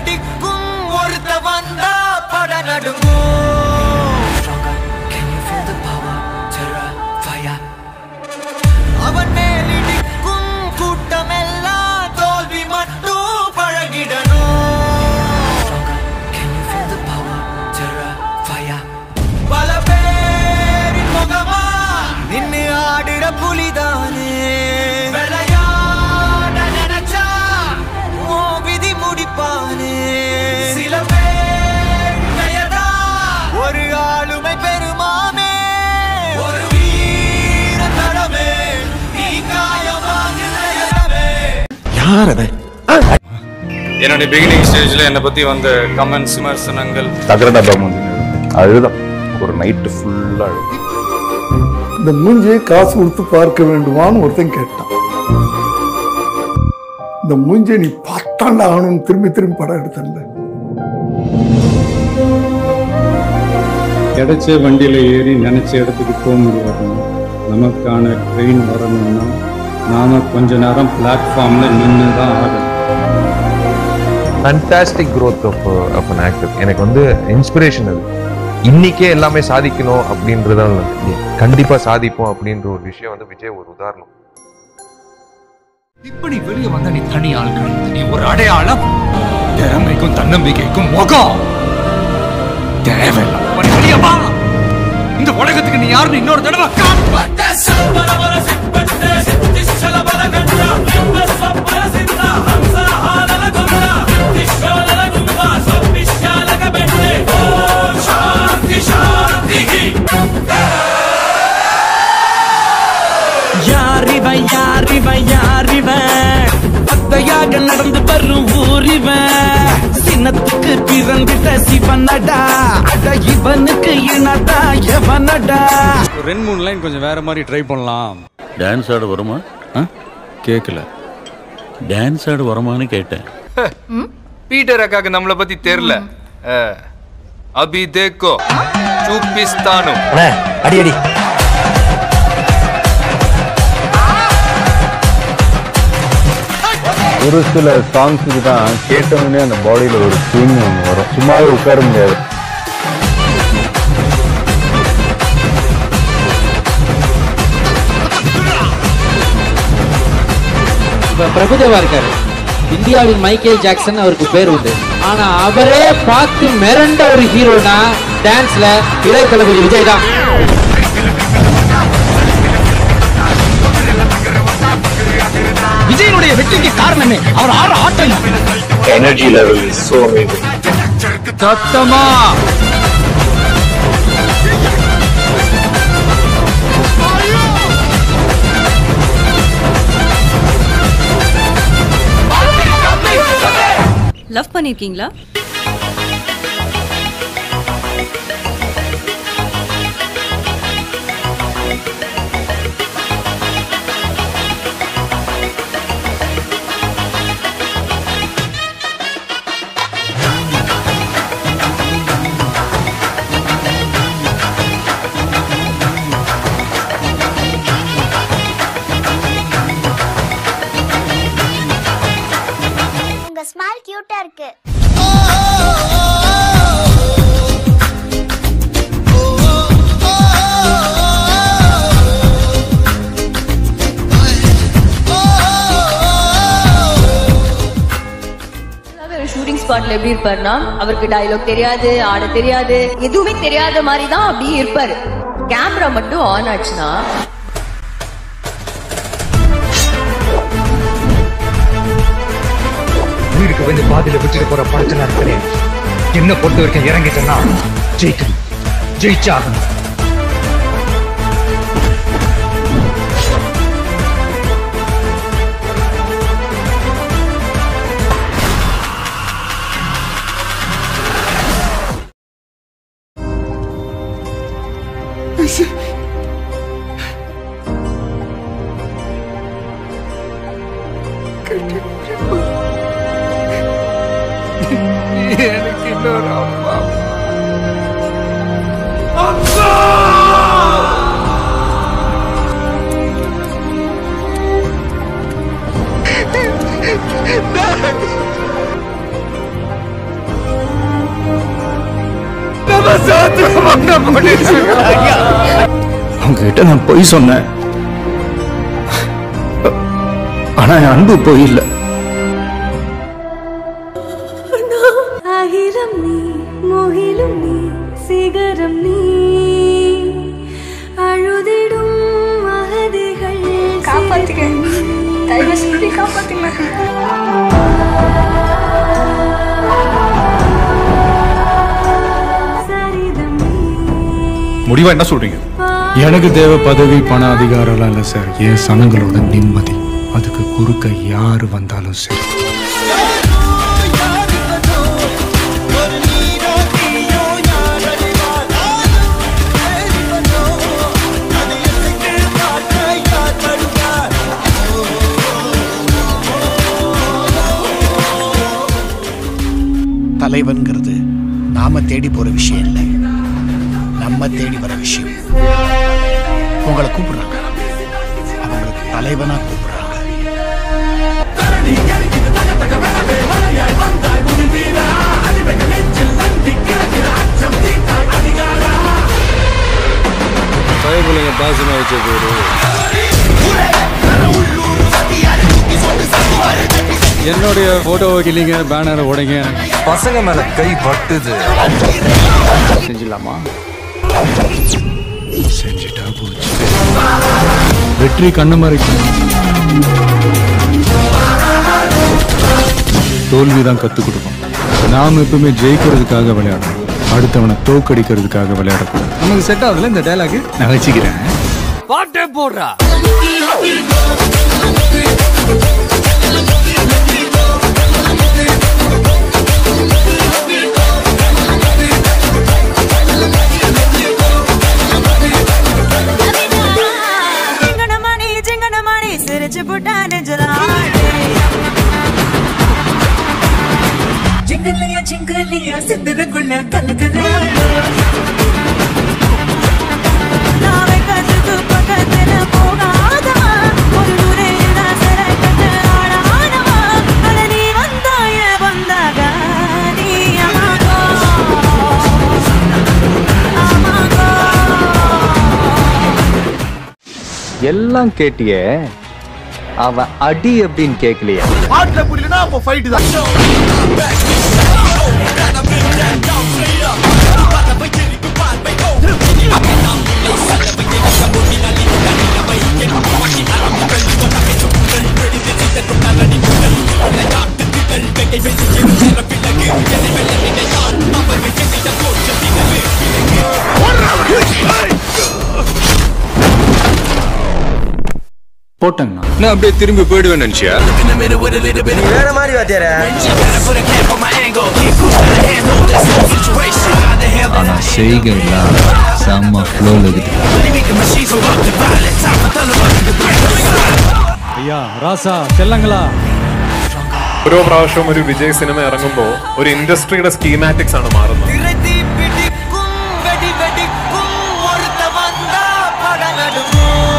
இடிக்கும் ஒருத்த வந்தா பட நடுங்கும் Can you feel the power? Terror, fire. அவன் மேலிடிக்கும் கூட்டமெல்லாம் தோல்வி மட்டும் பழகிடணும் Can you feel the power? Terror, fire. பல பேரின் முகமா நின்னு ஆடுற புலிதானே விளையாட நினைச்சா ஓ விதி முடிப்பானே சில பேர் பெயர்தா ஒரு ஆளுமை பெருமாமே ஒரு வீர தடமே நீ காயமாகிறமே யார் அவன் என்னுடைய பிகினிங் ஸ்டேஜில் என்னை பற்றி வந்த கமெண்ட்ஸ் விமர்சனங்கள் தகர டப்பா மூஞ்சி அழுதான் ஒரு நைட்டு ஃபுல்லாக அழுது இந்த மூஞ்சியை காசு கொடுத்து பார்க்க வேண்டுமான்னு ஒருத்தன் கேட்டான் இந்த மூஞ்சியை நீ பார்த்தாண்டா ஆகணும்னு திரும்பி திரும்பி படம் எடுத்தேன்ல கிடைச்ச வண்டியில் ஏறி நினைச்ச இடத்துக்கு போக முடியாது நமக்கான ட்ரெயின் வரணும்னா நாம கொஞ்ச நேரம் பிளாட்ஃபார்ம்ல நின்று தான் ஆகணும் fantastic growth of of an actor எனக்கு வந்து இன்ஸ்பிரேஷன் அது இன்னைக்கே எல்லாமே சாதிக்கணும் அப்படின்றத கண்டிப்பா சாதிப்போம் அப்படின்ற ஒரு விஷயம் வந்து விஜய் ஒரு உதாரணம் இப்ப நீ வெளியே வந்த நீ தனி ஆள் கிடையாது நீ ஒரு அடையாளம் திறமைக்கும் தன்னம்பிக்கைக்கும் முகம் தேவையில்லை உன்னை வெளியே வா இந்த உலகத்துக்கு நீ யாருன்னு இன்னொரு தடவை காட்டு யாரிவன் யாரிவன் யாரிவன் அத்தையாக நடந்து வரும் ஊரிவன் சின்னத்துக்கு பிறந்திட்ட சிவனடா அட இவனுக்கு இனடா எவனடா ஒரு ரெண்டு மூணு லைன் கொஞ்சம் வேற மாதிரி ட்ரை பண்ணலாம் டான்ஸ் ஆட வருமா கேட்கல டான்ஸ் ஆட வருமான்னு கேட்டேன் பீட்டர் அக்காக்கு நம்மளை பத்தி தெரியல அபி தேக்கோ சூப்பிஸ்தானு அடி அடி ஒரு சில சாங்ஸுக்கு தான் கேட்டவுடனே அந்த பாடியில் ஒரு ஸ்விங் ஒன்று வரும் சும்மாவே உட்கார முடியாது இப்ப பிரபுதேவா இருக்காரு இந்தியாவின் மைக்கேல் ஜாக்சன் அவருக்கு பேர் உண்டு ஆனா அவரே பார்த்து மிரண்ட ஒரு ஹீரோனா டான்ஸ்ல இளைய தளபதி விஜய் தான் விஜயனுடைய வெற்றிக்கு காரணமே அவர் ஆற ஆட்டம் energy level is so amazing சத்தமா லவ் பண்ணிருக்கீங்களா உங்க ஸ்மைல் கியூட்டா இருக்கு ஷூட்டிங் ஸ்பாட்ல எப்படி இருப்பாருன்னா அவருக்கு டயலாக் தெரியாது ஆட தெரியாது எதுவுமே தெரியாத மாதிரி தான் அப்படியே இருப்பாரு கேமரா மட்டும் ஆன் ஆச்சுன்னா உயிருக்கு வந்து பாதியில விட்டுட்டு போற படத்துல இருக்கிறேன் என்ன பொறுத்த வரைக்கும் இறங்கிட்டேன்னா ஜெயிக்கணும் ஜெயிச்சாகணும் எனக்கு இன்னொரு அம்மா உங்ககிட்ட நான் பொய் சொன்னேன் ஆனா என் அன்பு பொய் இல்லை ஆயிரம் நீ முகிலும் நீ சிகரம் நீ அழுதிடும் அகதிகள் காப்பாத்துங்க தயவு செஞ்சு காப்பாத்துங்க முடிவா என்ன சொல்றீங்க எனக்கு தேவை பதவி பண அதிகாரம்லாம் இல்லை சார் என் சனங்களோட நிம்மதி அதுக்கு குறுக்க யாரு வந்தாலும் சரி தலைவன்கிறது நாம தேடி போற விஷயம் இல்லை நம்ம தேடி வர விஷயம் உங்களை கூப்பிடுறாங்க அவங்களுக்கு தலைவனா கூப்பிடுறாங்க பயபுள்ளைங்க பாசமா வச்ச பேரு என்னுடைய போட்டோவை கிள்ளிங்க பேனரை உடைங்க பசங்க மேல கை பட்டுது செஞ்சிடலாமா செஞ்சுட்டா போச்சு வெற்றி கண்ணு மறைக்கும் தோல்விதான் கத்து கொடுக்கும் நாம எப்பவுமே ஜெயிக்கிறதுக்காக விளையாடணும் அடுத்தவனை தோக்கடிக்கிறதுக்காக விளையாடக்கூடாது நமக்கு செட் ஆகுதுல இந்த டைலாக் நான் வச்சுக்கிறேன் பாட்டே போடுறா சிங்கனமணி சிங்கனமணி சிரிச்சு புட்டா நெஞ்சல ஜிங்கலியா ஜிங்கலியா சிந்ததுக்குள்ள கலக்குறாள் நாவை கண்ணுக்கு பக்கத்துல போகாதவா ஒரு நுரையில சிறை கட்டு ஆடாதவா அட நீ வந்தாய வந்தாக நீ அமாகோ அமாகோ எல்லாம் கேட்டியே அவன் அடி அப்படின்னு கேட்கலையா பாட்டுல புரியலனா அப்போ ஃபைட் தான் போட்டேங்கண்ணா நான் அப்படியே திரும்பி போயிடுவேன் நினைச்சியா வேற மாதிரி வாத்தியார ஆனா செய்கைலாம் செம்ம ஃப்ளோல இருக்குது ஐயா ராசா செல்லங்களா ഓരോ പ്രാവശ്യവും ഒരു വിജയ് സിനിമ ഇറങ്ങുമ്പോൾ ഒരു ഇൻഡസ്ട്രിയുടെ സ്കീമാറ്റിക്സ് ആണ് മാറുന്നത് வெடி வெடிக்கும் ஒருத்த வந்தா படம்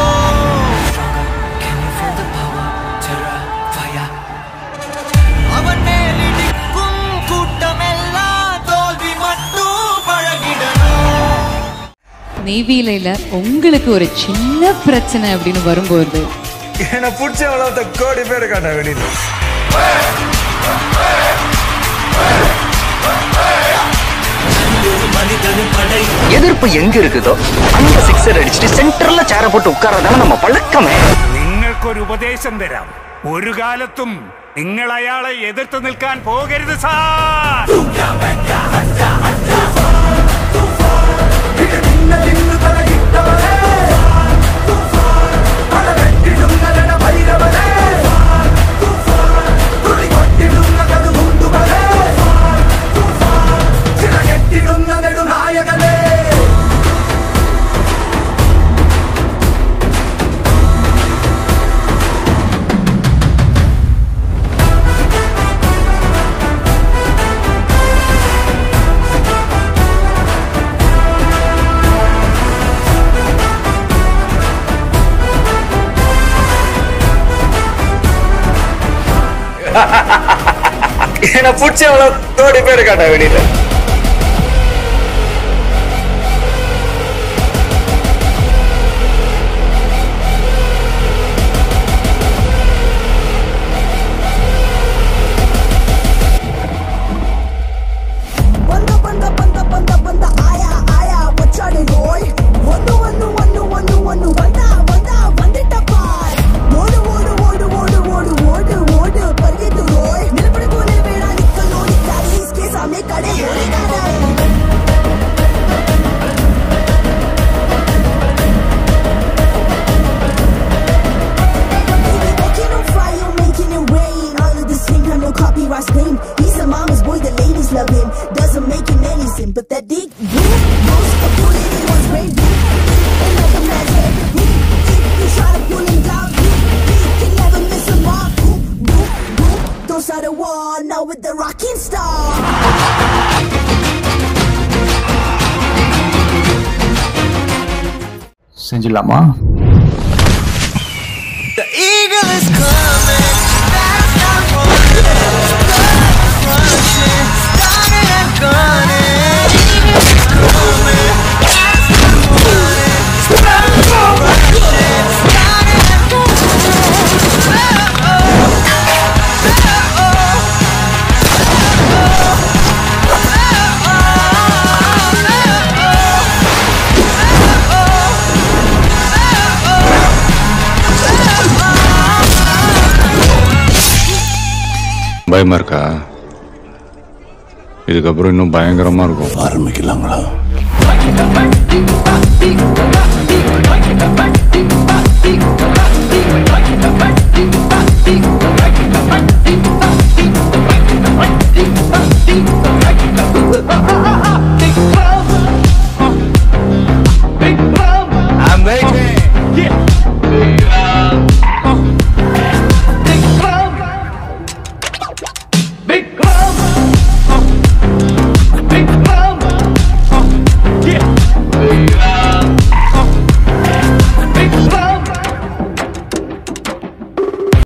அவன் மேலிடிக்கும் கூட்டமெல்லாம் தோல்வி மட்டும் பழகிடணும் நெய்வேலியில உங்களுக்கு ஒரு சின்ன பிரச்சனை அப்படின்னு வரும்போது என்ன பிடிச்ச வளர்த்த கோடி பேர் காட்ட வெளியில எதிர்ப்பு எங்க இருக்குதோ அங்க சிக்ஸர் அடிச்சுட்டு சென்டர்ல சேர போட்டு உட்காரதான நம்ம പഴക്കമേ നിങ്ങൾക്കൊരു ഉപദേശം തരാം ഒരു കാലത്തും നിങ്ങൾ അയാളെ എതിർത്ത് നിൽക്കാൻ പോകരുത് സാർ என்ன பிடிச்ச வளர்த்த கோடி பேர் காட்ட வெளியில sympathetic. You most a bullet in one's brain. Another man's head. If you try to pull him down, you, you can never miss a mark. Boom, boom, boom. Don't start a war now with the rocking star. செஞ்சிடலாமா The eagle is coming. Fast and running. Rushing. Starting and gunning. Eagle is coming. Fast and running. Rushing. Starting and gunning. Oh, oh. பயமா இருக்கா இதுக்கப்புறம் இன்னும் பயங்கரமா இருக்கும் ஆரம்பிக்கலாங்களா Bye.